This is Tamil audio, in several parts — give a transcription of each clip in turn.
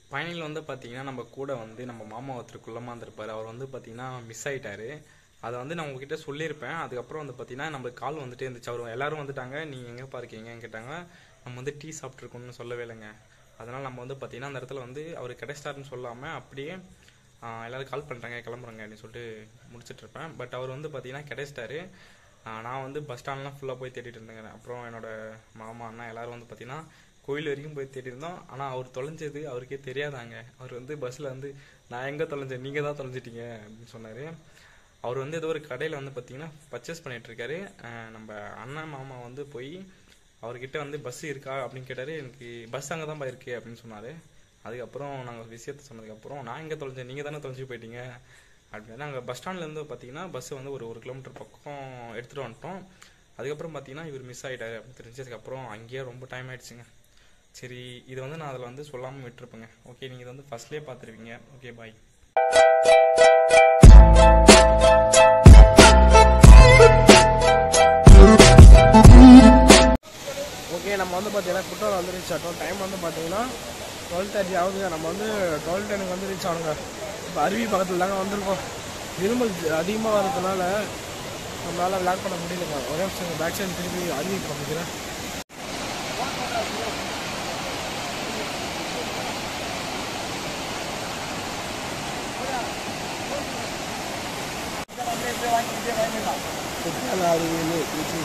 பயணியில் வந்து பார்த்தீங்கன்னா நம்ம கூட வந்து நம்ம மாமா ஒருத்தர் குள்ளமாக இருந்திருப்பார் அவர் வந்து பார்த்தீங்கன்னா மிஸ் ஆயிட்டாரு அதை வந்து நான் உங்ககிட்ட சொல்லியிருப்பேன் அதுக்கப்புறம் வந்து பார்த்தீங்கன்னா நம்மளுக்கு கால் வந்துட்டே இருந்துச்சு அவர் எல்லாரும் வந்துட்டாங்க நீங்கள் எங்கேப்பா இருக்கீங்கன்னு கேட்டாங்க நம்ம வந்து டீ சாப்பிட்ருக்கோம்னு சொல்லவே இல்லைங்க அதனால் நம்ம வந்து பார்த்தீங்கன்னா அந்த இடத்துல வந்து அவர் கிடைச்சிட்டாருன்னு சொல்லாமல் அப்படியே ஆஹ், எல்லாரும் கால் பண்ணிட்டாங்க கிளம்புறாங்க அப்படின்னு சொல்லிட்டு முடிச்சிட்டு இருப்பேன் பட் அவர் வந்து பார்த்தீங்கன்னா கிடைச்சிட்டாரு ஆஹ், நான் வந்து பஸ் ஸ்டாண்ட்லாம் ஃபுல்லாக போய் தேடிட்டு இருந்தேங்க அப்புறம் என்னோட மாமா அண்ணா எல்லாரும் வந்து பார்த்தீங்கன்னா கோயில் வரைக்கும் போய் தேடி இருந்தோம் ஆனால் அவர் தொலைஞ்சது அவருக்கே தெரியாதாங்க அவர் வந்து பஸ்ஸில் வந்து நான் எங்கே தொலைஞ்சேன் நீங்கள் தான் தொலைஞ்சிட்டீங்க அப்படின்னு சொன்னார் அவர் வந்து ஏதோ ஒரு கடையில் வந்து பார்த்தீங்கன்னா பர்ச்சேஸ் பண்ணிட்டு இருக்காரு அஹ் நம்ம அண்ணன் மாமா வந்து போய் அவர்கிட்ட வந்து பஸ் இருக்கா அப்படின்னு கேட்டார் எனக்கு பஸ் அங்கே தான் இருக்கு அப்படின்னு சொன்னார் அதுக்கப்புறம் நாங்கள் விஷயத்த சொன்னதுக்கப்புறம் நான் எங்கே தொலைஞ்சேன் நீங்கள் தானே தொலைஞ்சு போயிட்டீங்க அப்படின்னு நாங்கள் பஸ் ஸ்டாண்ட்லேருந்து பார்த்தீங்கன்னா பஸ் வந்து ஒரு ஒரு கிலோமீட்டர் பக்கம் எடுத்துகிட்டு வந்துட்டோம் அதுக்கப்புறம் பார்த்தீங்கன்னா இவர் மிஸ் ஆகிட்டாரு அப்படின்னு தெரிஞ்சதுக்கப்புறம் அங்கேயே ரொம்ப டைம் ஆயிடுச்சுங்க சரி இது வந்து நான் அதில் வந்து சொல்லாமல் விட்டுருப்பேங்க ஓகே நீங்கள் இதை வந்து ஃபர்ஸ்ட்லேயே பார்த்துருவீங்க ஓகே பாய் ஓகே நம்ம வந்து பார்த்தீங்கன்னா குற்றாலம் வந்து ரீச் ஆகிட்டோம் டைம் வந்து பார்த்தீங்கன்னா டுவெல் தேர்ட்டி ஆகுதுங்க நம்ம வந்து டுவெல் டெனுக்கு வந்து ரீச் ஆகணுங்க இப்போ அருவி பக்கத்தில் தாங்க வந்திருக்கோம் இருமல் அதிகமாக வரதுனால நம்மளால் விளாக் பண்ண முடியலங்க ஒரே நிமிஷம் பேக் சைடு திருப்பி அருவி காமிக்கிறேன் குற்றால அருவியில்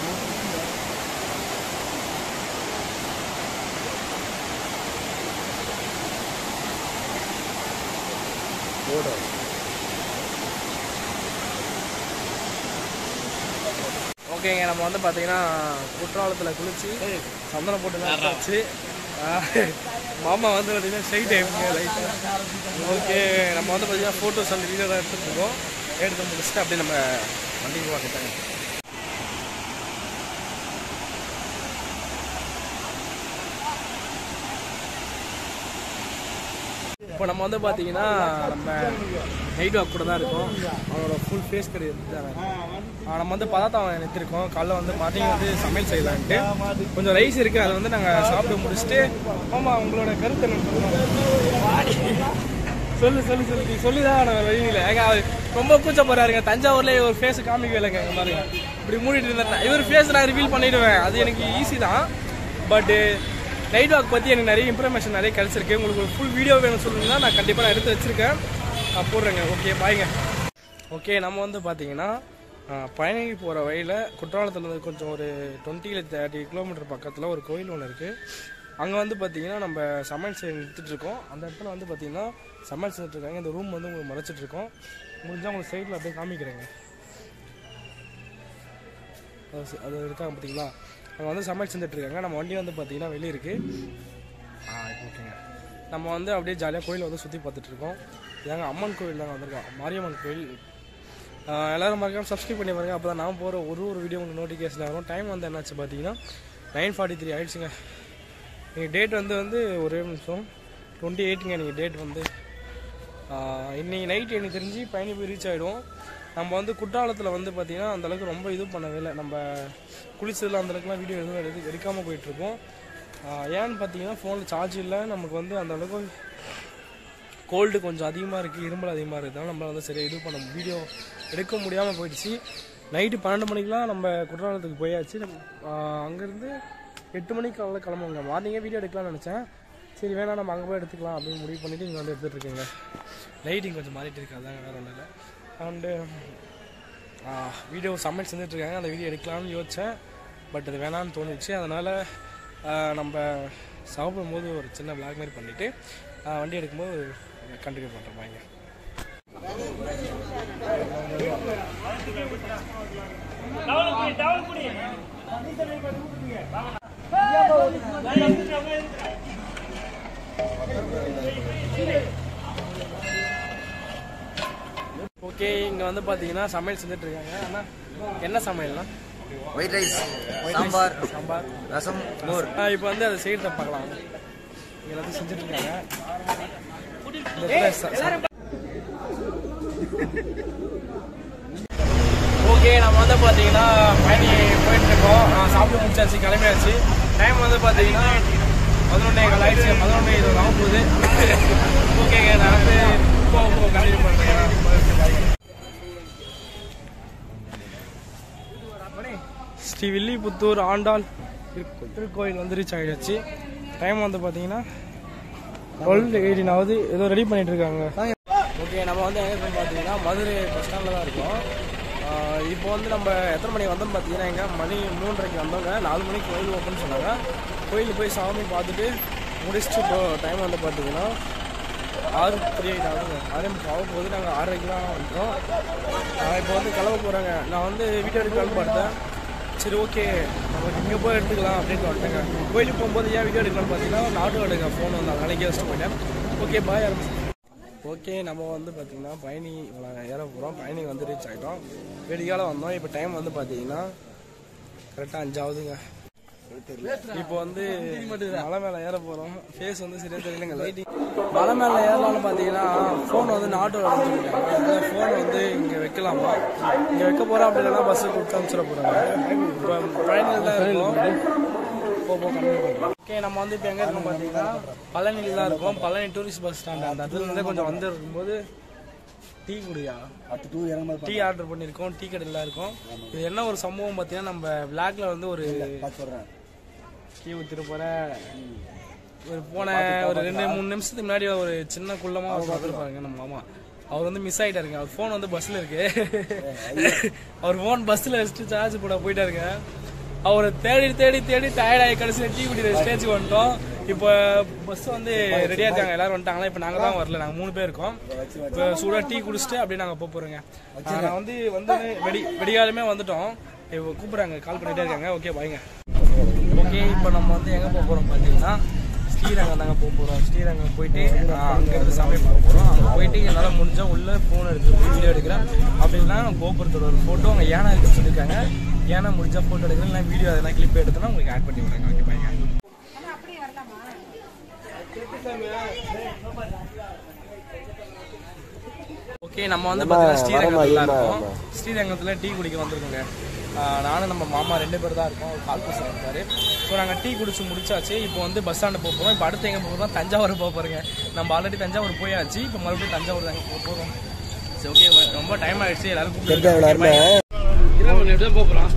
ஓகேங்க நம்ம வந்து பார்த்தீங்கன்னா குற்றாலத்தில் குளிச்சு சந்தனம் போட்டு நட்டாச்சு மாமா வந்து பார்த்தீங்கன்னா ஸ்ட்ரைட் ஆகிடுங்க லைட்டாக ஓகே நம்ம வந்து பார்த்தீங்கன்னா ஃபோட்டோஸ் அந்த வீடியோ தான் எடுத்துகிட்டு இருக்கோம் எடுத்து முடிச்சுட்டு அப்படியே நம்ம வண்டிக்கு வாங்கிட்டாங்க இப்போ நம்ம வந்து பார்த்தீங்கன்னா நம்ம நைட் வாக் கூட தான் இருக்கோம் அவரோட ஃபுல் ஃபேஸ் கிடையாது நம்ம வந்து பதார்த்தம் நிறுத்திருக்கோம் காலைல வந்து மார்னிங் வந்து சமையல் செய்யலான்ட்டு கொஞ்சம் ரைஸ் இருக்குது அதை வந்து நாங்கள் சாப்பிட்டு முடிச்சுட்டு ஆமாம் உங்களோட கருத்து என்ன சொல்லுவாங்க சொல்லு சொல்லு சொல்லு நீ சொல்லி தான் நான் வெளியில ஏங்க அவர் ரொம்ப கூச்சப்படுறாருங்க தஞ்சாவூர்ல ஒரு ஃபேஸ் காமிக்கவே இல்லைங்க இங்க பாருங்க இப்படி மூடிட்டு இருந்தேன் இவர் ஃபேஸ் நான் ரிவீல் பண்ணிடுவேன் அது எனக்கு ஈஸி தான் பட்டு நைட் வாக் பற்றி எனக்கு நிறைய இன்ஃபர்மேஷன் நிறைய கிடச்சிருக்கு உங்களுக்கு ஒரு ஃபுல் வீடியோ வேணும் சொல்லுங்கன்னா நான் கண்டிப்பாக நான் எடுத்து வச்சிருக்கேன் நான் போடுறேங்க ஓகே பாய்ங்க ஓகே நம்ம வந்து பார்த்தீங்கன்னா அஹ், பழனிக்கு போகிற வழியில் குற்றாலத்துலேருந்து கொஞ்சம் ஒரு டுவெண்ட்டி இல்லை தேர்ட்டி கிலோமீட்டர் பக்கத்தில் ஒரு கோயில் ஒன்று இருக்குது அங்கே வந்து பார்த்தீங்கன்னா நம்ம சமையல் செய்ய நிறுத்திட்டு இருக்கோம் அந்த இடத்துல வந்து பார்த்தீங்கன்னா சமையல் செஞ்சுட்டு இருக்காங்க இந்த ரூம் வந்து உங்களுக்கு மறைச்சிட்டு இருக்கோம் முடிஞ்சால் உங்களுக்கு சைடில் அப்படியே காமிக்கிறேங்க அது ச- அது இருக்காங்க பார்த்தீங்களா அங்கே வந்து சமையல் செஞ்சுட்டு இருக்காங்க நம்ம வண்டி வந்து பார்த்தீங்கன்னா வெளியே இருக்குது ஆ இப்போ ஓகேங்க நம்ம வந்து அப்படியே ஜாலியாக கோயிலை வந்து சுற்றி பார்த்துட்டு இருக்கோம் இதாங்க அம்மன் கோயில் தாங்க வந்திருக்கோம் மாரியம்மன் கோயில் ஆ, எல்லாரும் மறக்காம சப்ஸ்கிரைப் பண்ணி பாருங்க அப்போ தான் நான் போகிற ஒரு ஒரு வீடியோ உங்களுக்கு நோட்டிஃபிகேஷன் வரும் டைம் வந்து என்னாச்சு பார்த்தீங்கன்னா நைன் ஃபார்ட்டி த்ரீ ஆயிடுச்சுங்க நீங்கள் டேட் வந்து வந்து ஒரே நிமிஷம் டுவெண்ட்டி எயிட்டுங்க நீங்கள் டேட் வந்து ஆஹ் இன்னைக்கு நைட் எனக்கு தெரிஞ்சு பயணி போய் ரீச் ஆகிடும் நம்ம வந்து குற்றாலத்தில் வந்து பார்த்தீங்கன்னா அந்தளவுக்கு ரொம்ப இது பண்ணவே இல்லை நம்ம குளிச்சதில் அந்தளவுக்குலாம் வீடியோ எதுவும் எடுத்து எடுக்காமல் போயிட்டுருக்கோம் ஏன்னு பார்த்தீங்கன்னா ஃபோனில் சார்ஜ் இல்லை நமக்கு வந்து அந்த அளவுக்கு கோல்டு கொஞ்சம் அதிகமாக இருக்குது இருமல் அதிகமாக இருக்குது நம்மளால் வந்து சரியாக இது பண்ண வீடியோ எடுக்க முடியாமல் போயிடுச்சு நைட்டு பன்னெண்டு மணிக்கெலாம் நம்ம குற்றாலத்துக்கு போயாச்சு அங்கேருந்து எட்டு மணிக்கு காலைல கிளம்புங்க மார்னிங்கே வீடியோ எடுக்கலாம்னு நினச்சேன் சரி வேணாம் நம்ம அங்கே போய் எடுத்துக்கலாம் அப்படின்னு முடிவு பண்ணிவிட்டு இங்கே வந்து எடுத்துகிட்டு இருக்கேங்க லைட்டிங் கொஞ்சம் மாறிட்டு இருக்கு அதாங்க வேறு ஒன்றும் இல்லை அண்டு வீடியோ சப்மிட் செஞ்சுட்டு இருக்காங்க அந்த வீடியோ எடுக்கலாம்னு யோசித்தேன் பட் அது வேணாம்னு தோணுச்சு அதனால் நம்ம சாப்பிடும்போது ஒரு சின்ன vlog மாதிரி பண்ணிவிட்டு வண்டி எடுக்கும்போது கண்டினியூ பண்ணுறோம் வாங்க ஓகே இங்கே வந்து பார்த்தீங்கன்னா சமையல் செஞ்சுட்டு இருக்காங்க ஆனால் என்ன சமையல்னா ஒயிட் ரைஸ் சாம்பார் சாம்பார் ரசம் மோர் இப்போ வந்து அதை செய்யறத பார்க்கலாம் இங்க எல்லாத்தையும் செஞ்சுட்டு இருக்காங்க இந்த இடத்துல ச- ச- ஓகே நம்ம வந்து பார்த்தீங்கன்னா பயணி போயிட்டு இருக்கோம் நான் சாப்பிட்டு முடிச்சாச்சு கிளம்பியாச்சு டைம் வந்து பார்த்தீங்கன்னா பதினொன்னே கால் ஆயிடுச்சு பதினொன்று இது ஆக போகுது ஸ்ரீ வில்லிபுத்தூர் ஆண்டாள் திரு- திருக்கோயில் வந்து ரீச் ஆகிடுச்சு டைம் வந்து பார்த்தீங்கன்னா டுவெல் எயிட்டீன் ஆகுது ஏதோ ரெடி பண்ணிட்டு இருக்காங்க ஓகே நம்ம வந்து எங்கே இருக்கோம் பார்த்தீங்கன்னா மதுரை பஸ் ஸ்டாண்டில் தான் இருக்கோம் ஆஹ் இப்போ வந்து நம்ம எத்தனை மணிக்கு வந்தோம் பார்த்தீங்கன்னா எங்க மணி மூன்றரைக்கு வந்தோங்க நாலு மணிக்கு கோயில் ஓப்பன் சொன்னாங்க கோயிலுக்கு போய் சாமி பார்த்துட்டு முடிச்சுட்டு இப்போ டைம் வந்து பார்த்தீங்கன்னா ஆறு த்ரீ எயிட் ஆகுங்க ஆறே முக்கால் ஆக போகுது நாங்கள் ஆறரைக்கு தான் வந்துட்டோம் ஆஹ் இப்போ வந்து கிளம்ப போகிறாங்க நான் வந்து வீடியோ எடுக்கலாம்னு பார்த்தேன் சரி ஓகே நம்ம இங்கே போய் எடுத்துக்கலாம் அப்படின்ட்டு வந்துட்டேங்க கோயிலுக்கு போகும்போது ஏன் வீடியோ எடுக்கலாம்னு பார்த்தீங்கன்னா ஒரு ஆட்டோ எடுங்க ஃபோன் வந்து அதனால இங்கே வச்சுட்டு போயிட்டேன் ஓகே பாய் ஓகே நம்ம வந்து பார்த்தீங்கன்னா பயணி இவ்வளோ ஏற போகிறோம் பயணி வந்து ரீச் ஆகிட்டோம் வெடிகால வந்தோம் இப்போ டைம் வந்து பார்த்தீங்கன்னா கரெக்டாக அஞ்சாவதுங்க இப்போ வந்து மலை மேலே ஏற போகிறோம் ஃபேஸ் வந்து சரியா தெரியலங்க லைட்டிங் மலை மேலே ஏறலாம்னு பார்த்தீங்கன்னா ஃபோன் வந்து நான் ஆட்டோ எடுத்துருக்காங்க ஃபோன் வந்து இங்கே வைக்கலாமா இங்கே வைக்க போகிறோம் அப்படின்னா பஸ்ஸு கொடுத்து அனுப்பிச்சிட போகிறாங்க இப்போ பயணிகள் தான் இருக்கும் போ போ ஓகே நம்ம வந்து இப்போ எங்கே இருக்கோம் பார்த்தீங்கன்னா பழனியில் தான் இருக்கோம் பழனி டூரிஸ்ட் பஸ் ஸ்டாண்ட் அந்த இடத்துல இருந்து கொஞ்சம் வந்து இருக்கும்போது டீ குடியா டீ ஆர்டர் பண்ணியிருக்கோம் டீ கடையில் இருக்கோம் இது என்ன ஒரு சம்பவம் பார்த்தீங்கன்னா நம்ம பிளாக்ல வந்து ஒரு டீ ஊற்றிட்டு போற ஒரு போன ஒரு ரெண்டு மூணு நிமிஷத்துக்கு முன்னாடி ஒரு சின்ன குள்ளமா ஒரு பார்த்துருப்பாருங்க நம்ம மாமா அவர் வந்து மிஸ் ஆயிட்டாருங்க அவர் ஃபோன் வந்து பஸ்ல இருக்கு அவர் ஃபோன் பஸ்ல வச்சுட்டு சார்ஜ் போட போயிட்டாருங்க அவரை தேடி தேடி தேடி டயர்ட் ஆகி கடைசியில் டீ குடிக்கிற ஸ்டேஜுக்கு வந்துட்டோம் இப்போ பஸ் வந்து ரெடியா இருக்காங்க எல்லாரும் வந்துட்டாங்களா இப்போ நாங்க தான் வரல நாங்க மூணு பேர் இருக்கோம் இப்போ சூடா டீ குடிச்சிட்டு அப்படியே நாங்க போக போறோங்க நான் வந்து வந்து வெடி வெடிகாலமே வந்துட்டோம் இப்போ கூப்பிடுறாங்க கால் பண்ணிட்டே இருக்காங்க ஓகே பாய்ங்க ஓகே இப்போ நம்ம வந்து எங்கே போக போகிறோம் பார்த்தீங்கன்னா ஸ்ரீரங்கம் தாங்க போக போகிறோம் ஸ்ரீரங்கம் போயிட்டு அங்கேருந்து சாமி பார்க்க போகிறோம் அங்கே போயிட்டு என்னால் முடிஞ்சால் உள்ளே ஃபோன் எடுத்து வீடியோ எடுக்கிறேன் அப்படின்னா கோபுரத்தோட ஒரு ஃபோட்டோ அங்கே யானை இருக்கு சொல்லியிருக்காங்க யானை முடிஞ்சால் ஃபோட்டோ எடுக்கிறேன் இல்லை வீடியோ அதெல்லாம் கிளிப் எடுத்தோன்னா உங்களுக்கு ஆட் பண்ணி விட்றேங்க ஓகே பாய்ங்க ஓகே நம்ம வந்து பார்த்தீங்கன்னா ஸ்ரீரங்கத்தில் இருக்கோம் ஸ்ரீரங்கத்தில் டீ குடிக்க வந்திருக்கோங்க ஆஹ் நானும் நம்ம மாமா ரெண்டு பேர் தான் இருக்கோம் ஒரு கால் பசங்க இருக்காரு ஸோ நாங்கள் டீ குடிச்சு முடிச்சாச்சு இப்போ வந்து பஸ் ஸ்டாண்டு போக போகிறோம் இப்போ அடுத்து எங்கே போகிறோம் தஞ்சாவூர் போக போகிறோங்க நம்ம ஆல்ரெடி தஞ்சாவூர் போயாச்சு இப்போ மறுபடியும் தஞ்சாவூர் தாங்க போக போகிறோம் சரி ஓகே ரொம்ப டைம் ஆயிடுச்சு எல்லாரும் கூப்பிட்டு இருபது நிமிஷம் போக போகிறோம்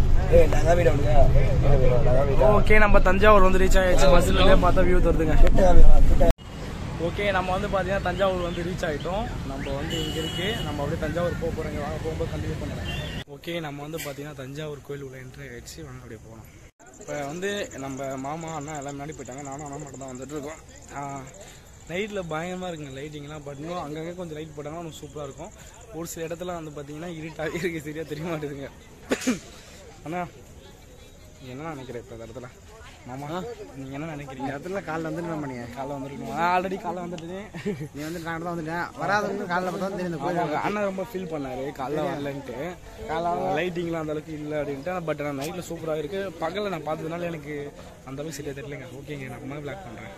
ஓகே நம்ம தஞ்சாவூர் வந்து ரீச் ஆயிடுச்சு பஸ்ஸில் பார்த்தா வியூ தருதுங்க ஓகே நம்ம வந்து பார்த்தீங்கன்னா தஞ்சாவூர் வந்து ரீச் ஆகிட்டோம் நம்ம வந்து இங்கே இருக்கு நம்ம அப்படியே தஞ்சாவூர் போக போகிறோங்க வாங்க போகும்போது கண்டினியூ பண்ணுறேன் ஓகே நம்ம வந்து பார்த்தீங்கன்னா தஞ்சாவூர் கோயில் உள்ள என்ட்ரி ஆயிடுச்சு வாங்க அப்படியே போகலாம் இப்போ வந்து நம்ம மாமா அண்ணா எல்லாம் முன்னாடி போயிட்டாங்க நானும் அண்ணா மட்டும் தான் வந்துட்டு இருக்கோம் நைட்டில் பயங்கரமாக இருக்குங்க லைட்டிங்லாம் பட் இன்னும் அங்கங்கே கொஞ்சம் லைட் போட்டாங்கன்னா இன்னும் சூப்பராக இருக்கும் ஒரு சில இடத்துல வந்து பார்த்தீங்கன்னா இருட்டாகவே இருக்கு சரியாக தெரிய மாட்டேதுங்க அண்ணா நீ என்ன நினைக்கிற இப்போ இந்த இடத்துல மாமா நீங்க என்ன நினைக்கிறீங்க இடத்துல காலைல வந்து என்ன பண்ணீங்க காலைல வந்துருக்கோம் ஆல்ரெடி காலைல வந்துட்டு நீ வந்து நான் தான் வந்துட்டேன் வராதவங்க காலைல பார்த்தா தான் தெரியும் இந்த கோயில் ஆமாங்க, அண்ணா ரொம்ப ஃபீல் பண்ணாரு காலைல வரலன்ட்டு காலைல லைட்டிங்லாம் அந்த அளவுக்கு இல்லை அப்படின்ட்டு பட் நான் நைட்டில் சூப்பராக இருக்கு பகலில் நான் பார்த்ததுனால எனக்கு அந்த அளவுக்கு சரியா தெரியலங்க ஓகேங்க நான் அம்மா பிளாக் பண்ணுறேன்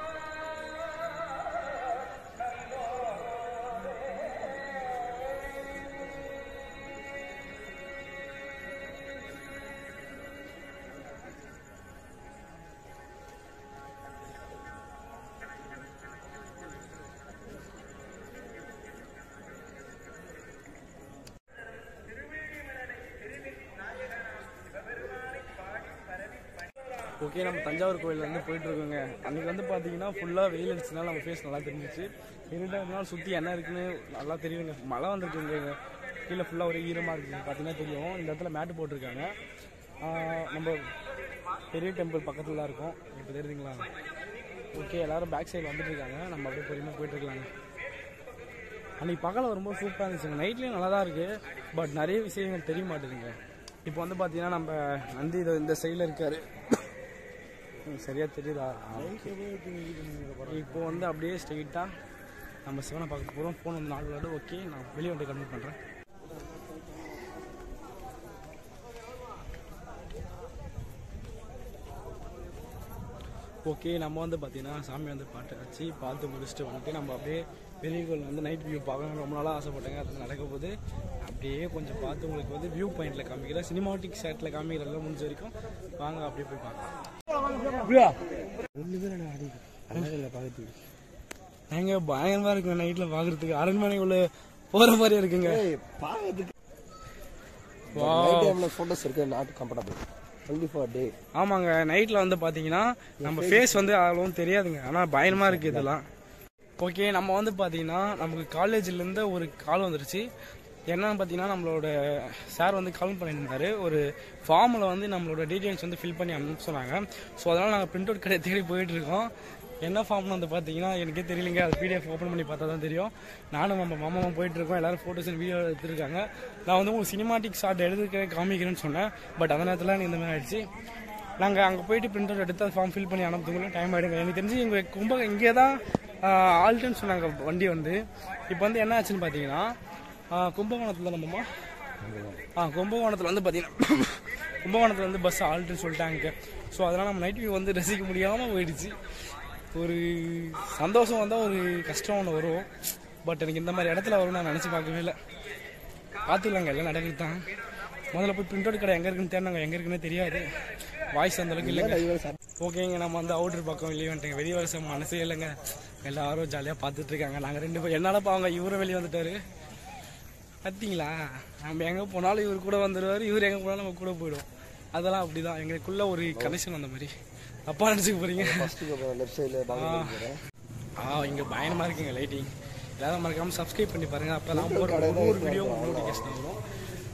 ஓகே நம்ம தஞ்சாவூர் கோயில் வந்து போயிட்டு இருக்கோங்க அன்னைக்கு வந்து பார்த்தீங்கன்னா ஃபுல்லாக வெயில் அடிச்சதுனால நம்ம ஃபேஸ் நல்லா தெரிஞ்சிச்சு இருட்டாக சுற்றி என்ன இருக்குன்னு நல்லா தெரியுங்க மழை வந்திருக்குங்க இங்க. கீழே ஃபுல்லாக ஒரே ஈரமாக இருக்குங்க பார்த்தீங்கன்னா தெரியும் இந்த இடத்துல மேட்டு போட்டிருக்காங்க ஆஹ் நம்ம பெரிய டெம்பிள் பக்கத்தில் தான் இருக்கோம் இப்போ தெரியுதுங்களா ஓகே எல்லாரும் பேக் சைடு வந்துட்டு இருக்காங்க நம்ம அப்படியே பொறுமையாக போயிட்டு இருக்கலாங்க அன்னைக்கு பகலில் வரும்போது சூப்பராக இருந்துச்சுங்க நைட்லேயும் நல்லா தான் இருக்குது பட் நிறைய விஷயங்கள் தெரிய மாட்டேதுங்க இப்போ வந்து பார்த்தீங்கன்னா நம்ம நந்தி இது இந்த சைடில் இருக்காரு ம், சரியா தெரியுதா இப்போ வந்து அப்படியே ஸ்ட்ரெயிட்டாக நம்ம சிவனை பார்க்க போகிறோம் ஃபோன் வந்து நாலு விளையாடு ஓகே நான் வெளியே வந்து கன்வெர்ட் பண்ணுறேன் ஓகே நம்ம வந்து பார்த்தீங்கன்னா சாமி வந்து பாட்டு வச்சு பார்த்து முடிச்சுட்டு வந்துட்டு நம்ம அப்படியே பெரிய கோயில் வந்து நைட் வியூ பார்க்கணும் ரொம்ப நாளாக ஆசைப்பட்டேங்க அது நடக்க போது அப்படியே கொஞ்சம் பார்த்து உங்களுக்கு வந்து வியூ பாயிண்ட்ல காமிக்கிறேன் சினிமாட்டிக் ஷாட்டில் காமிக்கிறதெல்லாம் முடிஞ்ச வரைக்கும் வாங்க அப்படியே போய் பார்க்கலாம் எங்க பயங்கரமா இருக்குங்க நைட்ல பாக்குறதுக்கு அரண்மனை உள்ள போற மாதிரி இருக்குங்க பாக்கிறதுக்கு Wow. ஃபோட்டோஸ் இருக்கு not comfortable only for day ஆமாங்க நைட்டில் வந்து பார்த்தீங்கன்னா நம்ம ஃபேஸ் வந்து அவ்வளவும் தெரியாதுங்க ஆனால் பயமாக இருக்குது இதெல்லாம் ஓகே நம்ம வந்து பார்த்தீங்கன்னா நமக்கு காலேஜ்லேருந்து ஒரு கால் வந்துருச்சு என்னன்னு பார்த்தீங்கன்னா நம்மளோட சார் வந்து கால் பண்ணியிருந்தாரு ஒரு ஃபார்மில் வந்து நம்மளோட டீட்டெயில்ஸ் வந்து ஃபில் பண்ணி அனுப்ப சொன்னாங்க ஸோ அதனால் நாங்கள் பிரிண்ட் அவுட் கடை தேடி போயிட்டு இருக்கோம் என்ன ஃபார்ம்னு வந்து பார்த்தீங்கன்னா எனக்கே தெரியலங்க அது பிடிஎஃப் ஓப்பன் பண்ணி பார்த்தா தான் தெரியும் நானும் நம்ம மாமாவும் போயிட்டு இருக்கோம் எல்லாரும் ஃபோட்டோஸ் வீடியோ எடுத்துருக்காங்க நான் வந்து உங்களுக்கு சினிமாட்டிக் ஷாட் எடுத்துக்கிறேன் காமிக்கிறேன்னு சொன்னேன் பட் அந்த நேரத்தில் எனக்கு இந்த மாதிரி ஆயிடுச்சு நாங்கள் அங்கே போயிட்டு பிரிண்ட் அவுட் எடுத்து ஃபார்ம் ஃபில் பண்ணி அனுப்புறதுக்குள்ள டைம் ஆகிடுங்க எனக்கு தெரிஞ்சு இங்கே கும்ப இங்கே தான் ஆல்ட்டுன்னு சொன்னாங்க வண்டி வந்து இப்போ வந்து என்ன ஆச்சுன்னு பார்த்தீங்கன்னா கும்பகோணத்தில் நம்மம்மா ஆ கும்பகோணத்தில் வந்து பார்த்தீங்கன்னா கும்பகோணத்தில் வந்து பஸ் ஆல்ட்டுன்னு சொல்லிட்டாங்க ஸோ அதனால் நம்ம நைட் வியூ வந்து ரசிக்க முடியாமல் போயிடுச்சு ஒரு சந்தோஷம் வந்தால் ஒரு கஷ்டம் ஒன்று வரும் பட் எனக்கு இந்த மாதிரி இடத்துல வரும் நான் நினச்சி பார்க்கவே இல்லை பார்த்துக்கலாங்க எல்லாம் நடக்குது தான் முதல்ல போய் பிரிண்ட் அவுட் கடை எங்கே இருக்குன்னு தேடினாங்க எங்கே இருக்குன்னு தெரியாது வாய்ஸ் அந்த அளவுக்கு இல்லைங்க ஓகேங்க நம்ம வந்து அவுட்டர் பக்கம் வெளியே வந்துட்டேங்க வெளியே வர மனசே இல்லைங்க எல்லாரும் ஜாலியாக பார்த்துட்டு இருக்காங்க நாங்கள் ரெண்டு பேரும் என்னால் பாவங்க இவரும் வெளியே வந்துட்டாரு பார்த்தீங்களா நம்ம எங்கே போனாலும் இவர் கூட வந்துடுவார் இவர் எங்கே போனாலும் நம்ம கூட போயிடும் அதெல்லாம் அப்படிதான் எங்களுக்குள்ள ஒரு கனெக்ஷன் அந்த மாதிரி அப்பா நினச்சிக்க போறீங்க லெஃப்ட் சைடில் ஆ இங்கே பயங்கரமாக இருக்குங்க லைட்டிங் எல்லாரும் மறக்காமல் சப்ஸ்கிரைப் பண்ணி பாருங்க அப்போ நான் போகிற ஒரு ஒரு வீடியோ நோட்டிஃபிகேஷன் வரும்